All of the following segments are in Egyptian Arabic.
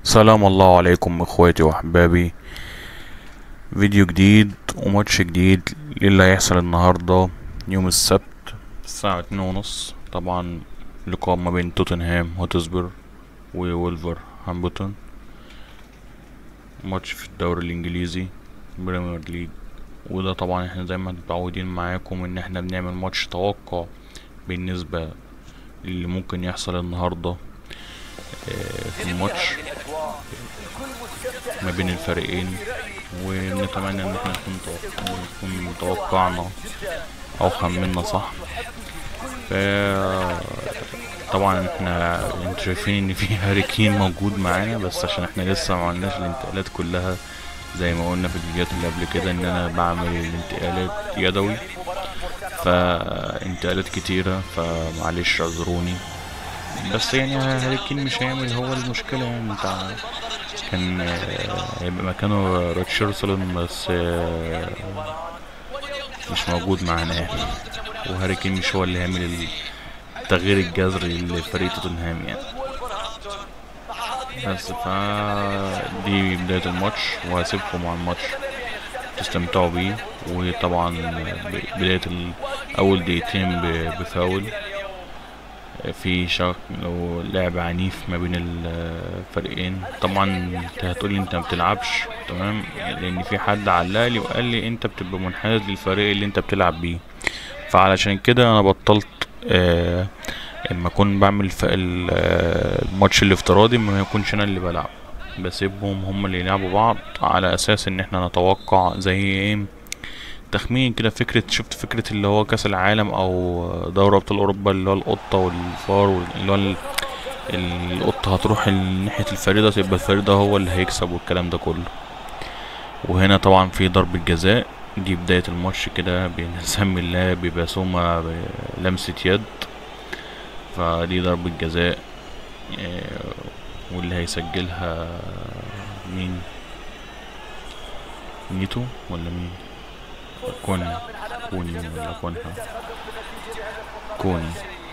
سلام الله عليكم اخواتي واحبابي فيديو جديد وماتش جديد للي هيحصل النهاردة يوم السبت الساعة اتنين ونص طبعا لقاء ما بين توتنهام هوتسبر وولفر هامبتون ماتش في الدوري الانجليزي بريمير ليج وده طبعا احنا زي ما متعودين معاكم ان احنا بنعمل ماتش توقع بالنسبة اللي ممكن يحصل النهاردة آه، في الماتش ما بين الفريقين ونتمنى ان احنا نكون توق- نكون توقعنا او خمنا صح ف طبعا احنا انتوا شايفين ان في هاري كين موجود معانا بس عشان احنا لسه ما عملناش الانتقالات كلها زي ما قلنا في الفيديوهات اللي قبل كده ان انا بعمل الانتقالات يدوي فانتقالات كتيرة فمعلش اعذروني بس يعني هاري كين مش هيعمل هو المشكلة يعني انت كان آه، هيبقى مكانه ريتشاردسون بس آه، مش موجود معانا يعني وهاري كين مش هو اللي هيعمل التغيير الجذري لفريق توتنهام يعني بس ف دي بداية الماتش وهسيبكم مع الماتش تستمتعوا بيه وطبعا ب- بداية ال- أول دقيقتين ب- بفاول في شك لو لعب عنيف ما بين الفريقين طبعا انت هتقولي انت ما بتلعبش تمام لان في حد علق لي وقال لي انت بتبقى منحاز للفريق اللي انت بتلعب بيه فعلشان كده انا بطلت آه اما اكون بعمل ف- ال- آه، الماتش الافتراضي ما يكونش انا اللي بلعب بسيبهم هم اللي يلعبوا بعض على اساس ان احنا نتوقع زي ايه تخمين كده فكرة شفت فكرة اللي هو كأس العالم أو دوري أبطال أوروبا اللي هو القطة والفار وال- اللي هو ال- القطة هتروح ال- ناحية الفريدة تبقى الفريدة هو اللي هيكسب والكلام ده كله وهنا طبعا في ضربة جزاء دي بداية الماتش كده بنسمي الله ببسومة لمسة يد فدي ضربة جزاء آه، واللي هيسجلها مين نيتو ولا مين كوني كوني ولا كونها كوني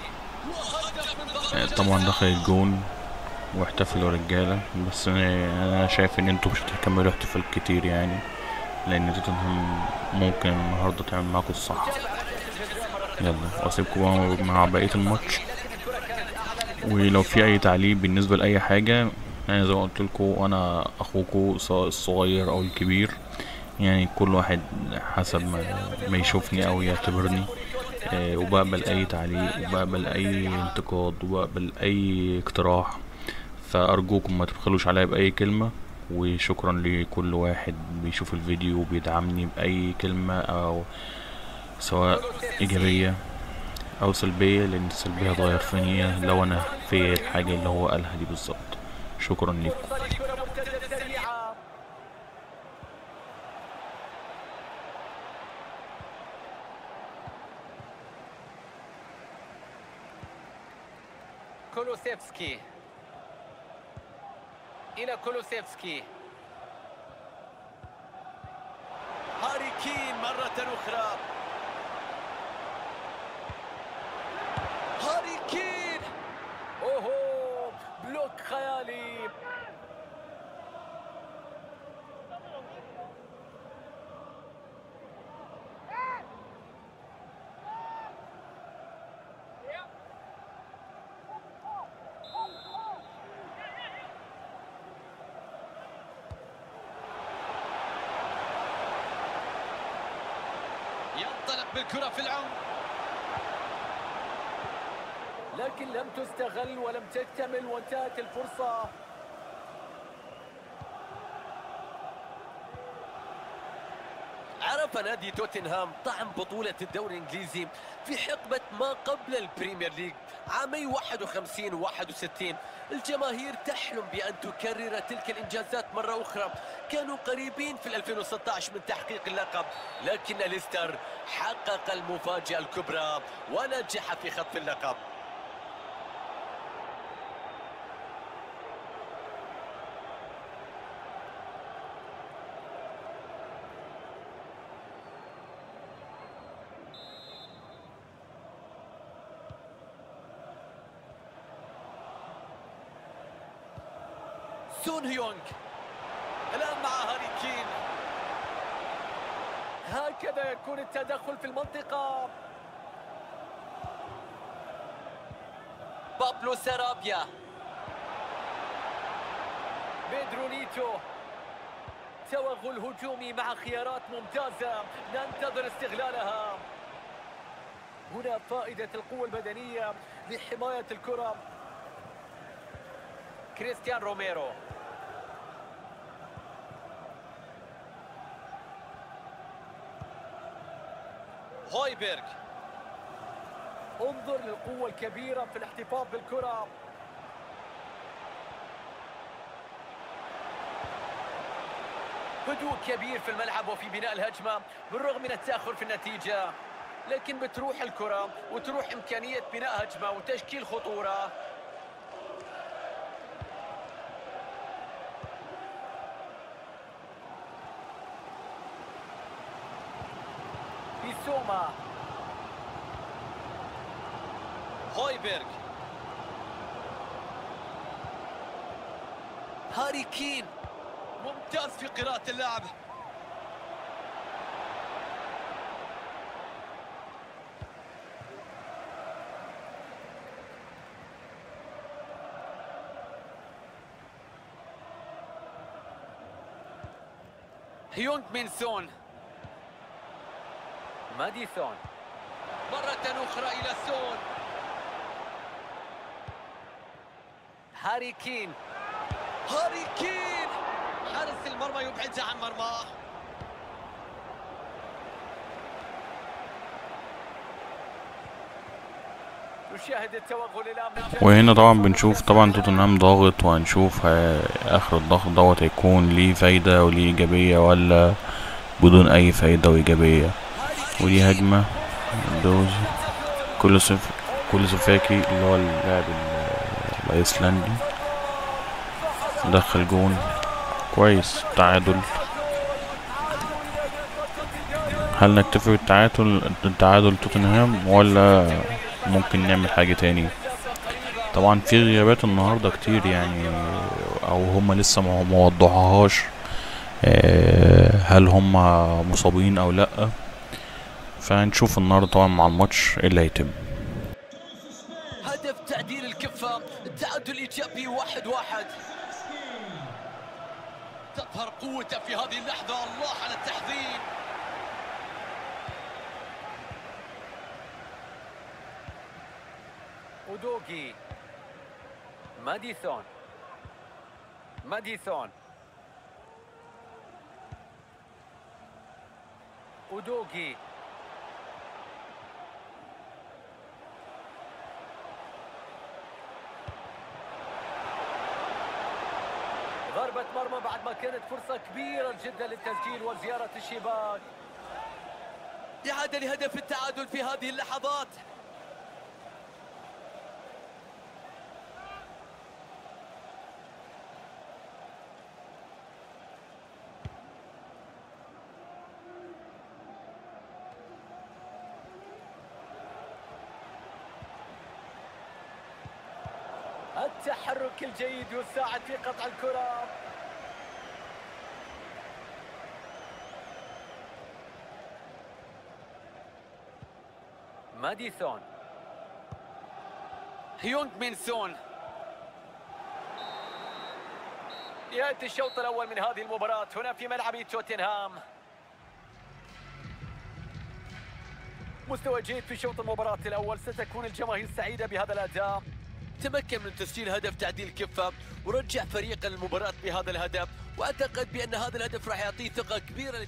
آه، طبعا دخل الجون واحتفلوا رجالة بس انا أنا شايف ان انتوا مش هتكملوا احتفال كتير يعني لان توتنهام ممكن النهارده تعمل معاكم الصح يلا واسيبكم بقى مع بقية الماتش ولو في اي تعليق بالنسبة لاي حاجة يعني زي ما قلت لكم انا اخوكم سواء الصغير او الكبير يعني كل واحد حسب ما, ما يشوفني او يعتبرني آه، وبقبل اي تعليق وبقبل اي انتقاد وبقبل اي اقتراح فارجوكم ما تبخلوش عليا باي كلمة وشكرا لكل واحد بيشوف الفيديو وبيدعمني باي كلمة او سواء ايجابية او سلبية لان السلبية هتغير في نية لو انا في الحاجة اللي هو قالها دي بالظبط شكرا لكم كولوسيفسكي إلى كولوسيفسكي هاري كين مرة أخرى هاري كين أوهو بلوك خيالي ينطلق بالكرة في العمق لكن لم تستغل ولم تكتمل وانتهت الفرصة عرف نادي توتنهام طعم بطولة الدوري الإنجليزي في حقبة ما قبل البريمير ليج عامي 51 و 61 الجماهير تحلم بأن تكرر تلك الإنجازات مرة أخرى كانوا قريبين في 2016 من تحقيق اللقب لكن ليستر حقق المفاجأة الكبرى ونجح في خطف اللقب سون هيونغ الآن مع هاري كين هكذا يكون التدخل في المنطقة بابلو سارابيا بيدرو نيتو توغل هجومي مع خيارات ممتازة ننتظر استغلالها هنا فائدة القوة البدنية لحماية الكرة كريستيان روميرو هويبرغ انظر للقوة الكبيرة في الاحتفاظ بالكرة هدوء كبير في الملعب وفي بناء الهجمة بالرغم من التأخر في النتيجة لكن بتروح الكرة وتروح إمكانية بناء هجمة وتشكيل خطورة بيسوما هويبرغ هاري كين ممتاز في قراءة اللعب هيونغ من سون ماديسون مرة أخرى إلى سون هاري كين هاري كين حارس المرمى يبعدها عن مرماه نشاهد التوغل الان من وهنا طبعا بنشوف طبعا توتنهام ضاغط وهنشوف ه- اخر الضغط دوت هيكون ليه فايدة وليه ايجابية ولا بدون اي فايدة وايجابية ودي هجمة دوز كل صف كل صفاكي اللي هو اللاعب ال- الايسلندي دخل جون كويس تعادل هل نكتفي بالتعادل التعادل توتنهام ولا ممكن نعمل حاجة تاني طبعا في غيابات النهاردة كتير يعني او هم لسه ما ما وضحوهاش آه، هل هم مصابين او لا فهنشوف النهاردة طبعا مع الماتش ايه اللي هيتم هدف تعديل الكفة التعادل الإيجابي واحد واحد تظهر قوته في هذه اللحظة الله على التحضير أودوغي ماديسون ماديسون أودوغي ضربة مرمى بعد ما كانت فرصة كبيرة جدا للتسجيل وزيارة الشباك إعادة لهدف التعادل في هذه اللحظات التحرك الجيد يساعد في قطع الكرة ماديسون هيونغ من سون يأتي الشوط الأول من هذه المباراة هنا في ملعب توتنهام مستوى جيد في شوط المباراة الأول ستكون الجماهير سعيدة بهذا الأداء تمكن من تسجيل هدف تعديل كفة ورجع فريقه للمباراة بهذا الهدف وأعتقد بأن هذا الهدف راح يعطيه ثقة كبيرة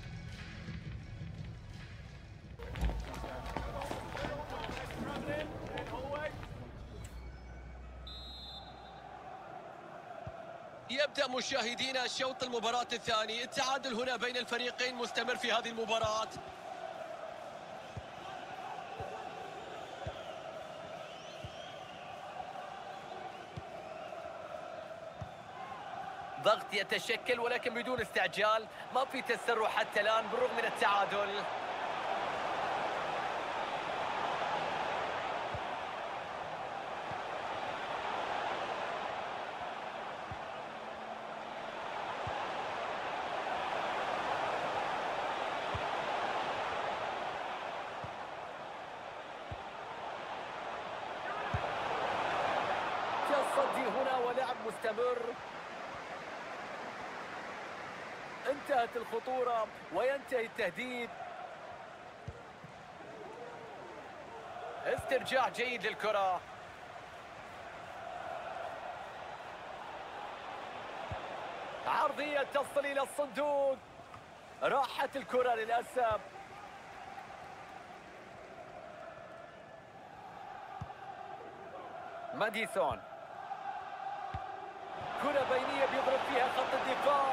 يبدأ مشاهدينا شوط المباراة الثاني التعادل هنا بين الفريقين مستمر في هذه المباراة ضغط يتشكل ولكن بدون استعجال ما في تسرع حتى الآن بالرغم من التعادل تستمر انتهت الخطورة وينتهي التهديد استرجاع جيد للكرة عرضية تصل إلى الصندوق راحت الكرة للأسف ماديسون كرة بينية بيضرب فيها خط الدفاع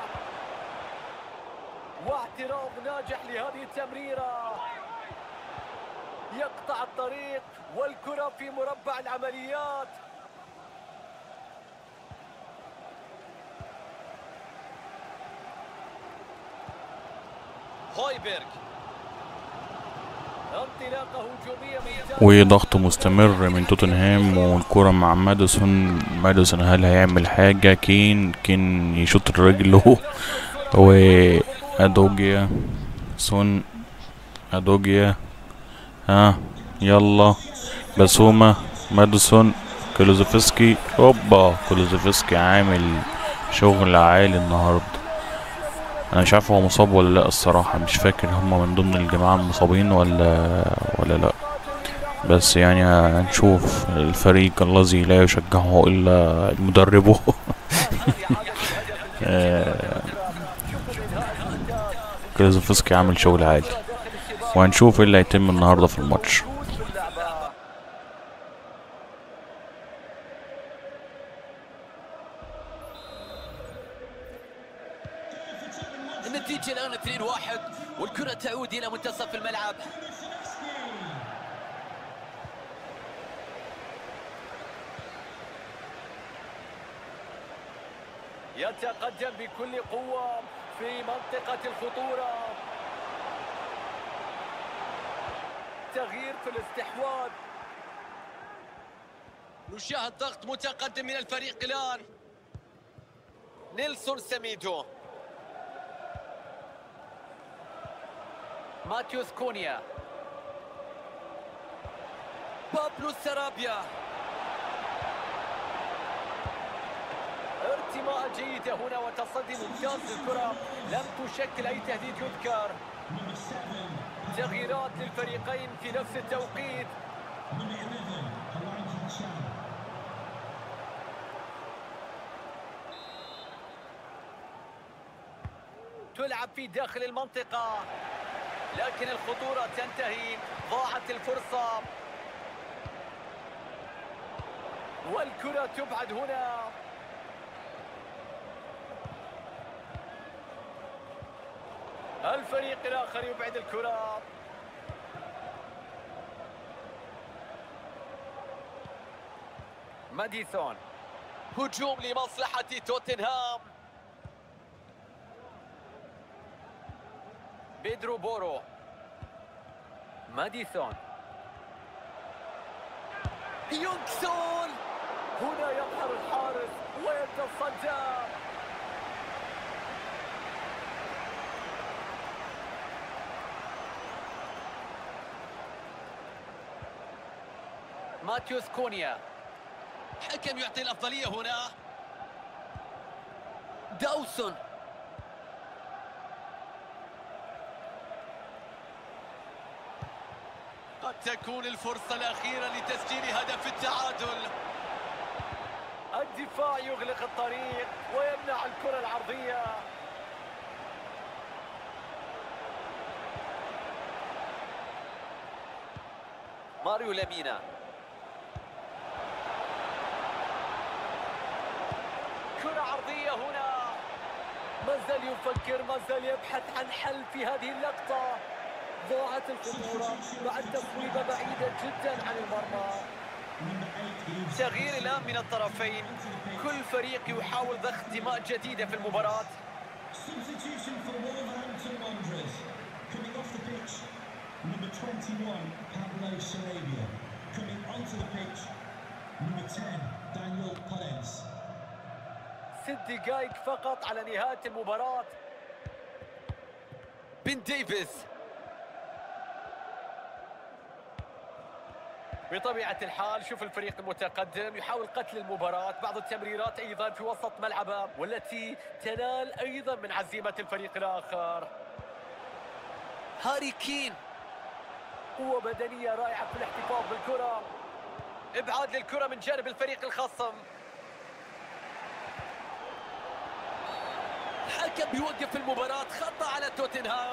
واعتراض ناجح لهذه التمريرة يقطع الطريق والكرة في مربع العمليات هويبرغ انطلاقة هجومية ممتازة وضغط مستمر من توتنهام والكرة مع ماديسون ماديسون هل هيعمل حاجة كين كين يشوط رجله وادوجيا سون ادوجيا ها يلا بسومة ماديسون كولوزوفسكي هوبا كولوزوفسكي عامل شغل عالي النهارده انا مش عارف هو مصاب ولا لا الصراحة مش فاكر هما من ضمن الجماعة المصابين ولا ولا لا بس يعني هنشوف الفريق الذي لا يشجعه الا مدربه آه، كلوزوفسكي عامل شغل عالي وهنشوف ايه اللي هيتم النهارده في الماتش النتيجة الآن 2-1 والكرة تعود إلى منتصف الملعب يتقدم بكل قوة في منطقة الخطورة تغيير في الاستحواذ نشاهد ضغط متقدم من الفريق الآن نيلسون سميدو ماتيوس كونيا بابلو سرابيا ارتماء جيدة هنا وتصدي ممتاز للكرة لم تشكل أي تهديد يذكر تغييرات للفريقين في نفس التوقيت تلعب في داخل المنطقة لكن الخطورة تنتهي ضاعت الفرصة والكرة تبعد هنا الفريق الآخر يبعد الكرة ماديسون هجوم لمصلحة توتنهام بيدرو بورو ماديسون يونغسون هنا يظهر الحارس ويتصدى ماتيوس كونيا حكم يعطي الأفضلية هنا داوسون قد تكون الفرصة الأخيرة لتسجيل هدف التعادل الدفاع يغلق الطريق ويمنع الكرة العرضية ماريو لامينا كرة عرضية هنا ما زال يفكر ما زال يبحث عن حل في هذه اللقطة ضاعت الخطورة مع التصويبة بعيدة جدا عن المرمى تغيير الآن من الطرفين كل فريق يحاول ضخ دماء جديدة في المباراة Substitution for Wolverhampton Wanderers. Coming off the pitch, number 21, Pablo Sarabia. Coming onto the pitch, number 10, Daniel Collins. ست دقائق فقط على نهاية المباراة بن ديفيز بطبيعة الحال شوف الفريق المتقدم يحاول قتل المباراة بعض التمريرات أيضا في وسط ملعبه والتي تنال أيضا من عزيمة الفريق الآخر هاري كين قوة بدنية رائعة في الاحتفاظ بالكرة إبعاد للكرة من جانب الفريق الخصم الحكم بيوقف المباراة خطأ على توتنهام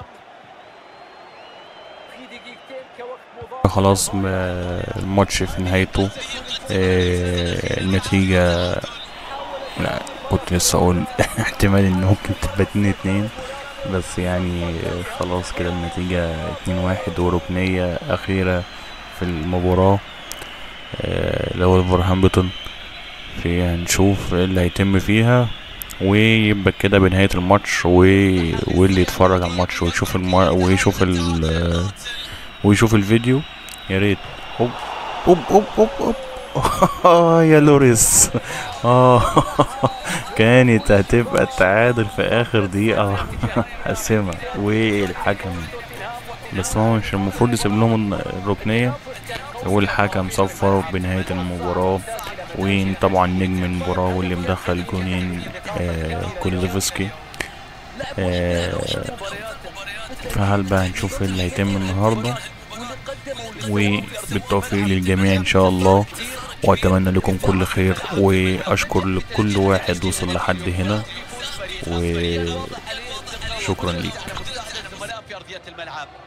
في دقيقتين كوقت مضاف خلاص م- الماتش في نهايته آه، النتيجة لا كنت لسه اقول احتمال ان ممكن تبقى اتنين اتنين بس يعني خلاص كده النتيجة اتنين واحد وركنية أخيرة في المباراة آه، اللي هو ولفرهامبتون في هنشوف ايه اللي هيتم فيها ويبقى كده بنهاية الماتش و... واللي يتفرج على الماتش ويشوف الم... ويشوف ال... ويشوف الفيديو يا ريت اوب اوب اوب اوب اوب آه يا لوريس اه كانت هتبقى التعادل في اخر دقيقة حاسمة والحكم بس هو مش المفروض يسيب لهم الركنية والحكم صفر بنهاية المباراة وطبعا نجم المباراة واللي مدخل جونين آه كوليزوفسكي آه فهل بقى هنشوف ايه اللي هيتم النهارده وبالتوفيق للجميع ان شاء الله واتمنى لكم كل خير واشكر لكل واحد وصل لحد هنا وشكرا ليك في ارضيه الملعب